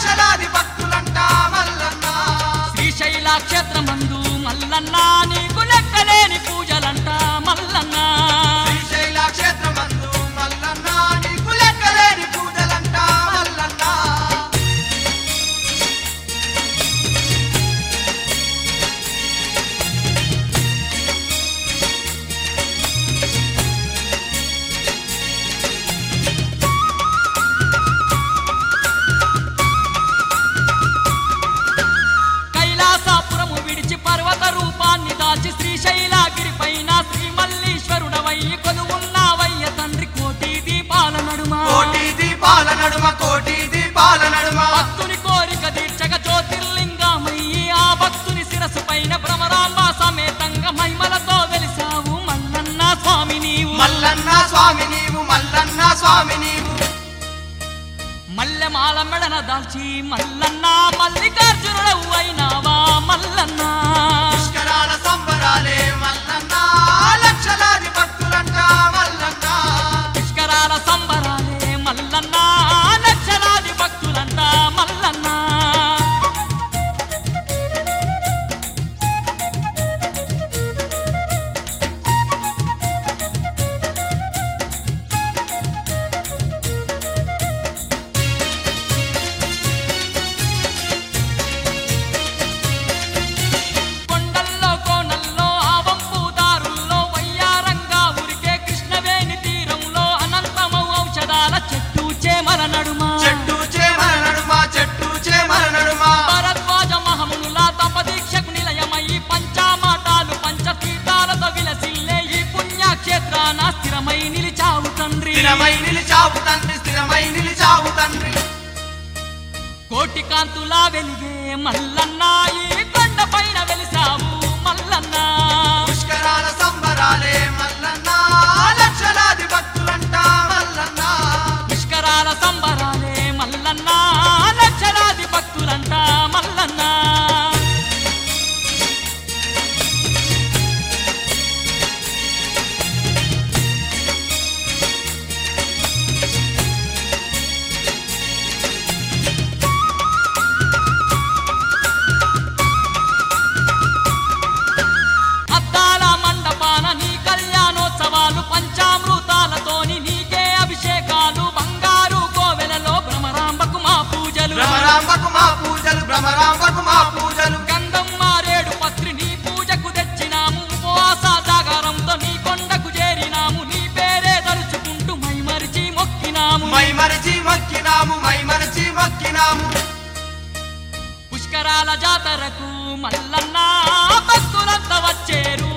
లక్షలాది భక్తులంట మల్లన్న శ్రీశైల క్షేత్రమందు మల్లన్న నీకు లెక్కలేని పూజలంట మల్లన్న శ్రీశైల క్షేత్రమందు మల్లన్న నీకు లెక్కలేని పూజలంట మల్లన్న కైలాసపురము విడిచి పర్వత రూపాన్ని దాల్చి శ్రీశైలగిరి పైన శ్రీ మల్లీశ్వరుడవయ్యి కొలువున్నావయ్య తండ్రి కోటి దీపాల నడుమ కోటి దీపాల నడుమ కోటి దీపాల నడుమ భక్తుని కోరిక తీర్చక జ్యోతిర్లింగమయ్యి ఆ భక్తుని శిరసు పైన భ్రమరాంబ సమేతంగా మహిమలతో వెలిసావు మల్లన్న స్వామి నీవు మల్లన్న స్వామి నీవు మల్లన్న స్వామి నీవు మల్లె మాల మెడన దాల్చి మల్లన్న మల్లికార్జునుడవు అయినావా మల్లన్న పుష్కరాల సంబరాలే మల్లన్న లక్షలాది భక్తులంట మల్లన్న పుష్కరాల సంబరాలే మల్లన్న లక్షలాది భక్తులంట మల్లన్న కొండల్లో కోనల్లో ఆవంపు దారుల్లో వయ్యారంగా ఉరికే కృష్ణవేణి తీరంలో అనంతమౌ ఔషధాల చెట్టు చేమల నడుమ చెట్టు చేమల నడుమ చెట్టు చేమల నడుమ భరద్వాజ మహమునుల తపదీక్షకు నిలయమయ్యి పంచామాటాలు పంచతీర్థాలతో విలసిల్లే ఈ పుణ్యక్షేత్రాన స్థిరమై నిలిచావు తండ్రి స్థిరమై నిలిచావు తండ్రి స్థిరమై నిలిచావు తండ్రి కోటి కాంతులా వెలిగే మల్లన్న ఈ కొండ పైన వెలిసావు మల్లన్న పుష్కరాల సంబరాలే మల్లన్న లక్షలాది భక్తులంట మల్లన్న పుష్కరాల సంబరాలే మల్లన్న లక్షలాది భక్తులంట మల్లన్న అద్దాల మండపాన నీ కళ్యాణోత్సవాలు పంచామృతాలతోని నీకే అభిషేకాలు బంగారు కోవెలలో భ్రమరాంబకు మా పూజలు భ్రమరాంబకు మా పూజలు భ్రమరాంబకు మా పూజలు గంధం మారేడు పత్రి నీ పూజకు తెచ్చినాము ఉపవాస జాగారంతో నీ కొండకు చేరినాము నీ పేరే తలుచుకుంటూ మైమరిచి మొక్కినాము మై మరచి మొక్కినాము మై మరచి మొక్కినాము పుష్కరాల జాతరకు మల్లన్న భక్తులంతా వచ్చేరు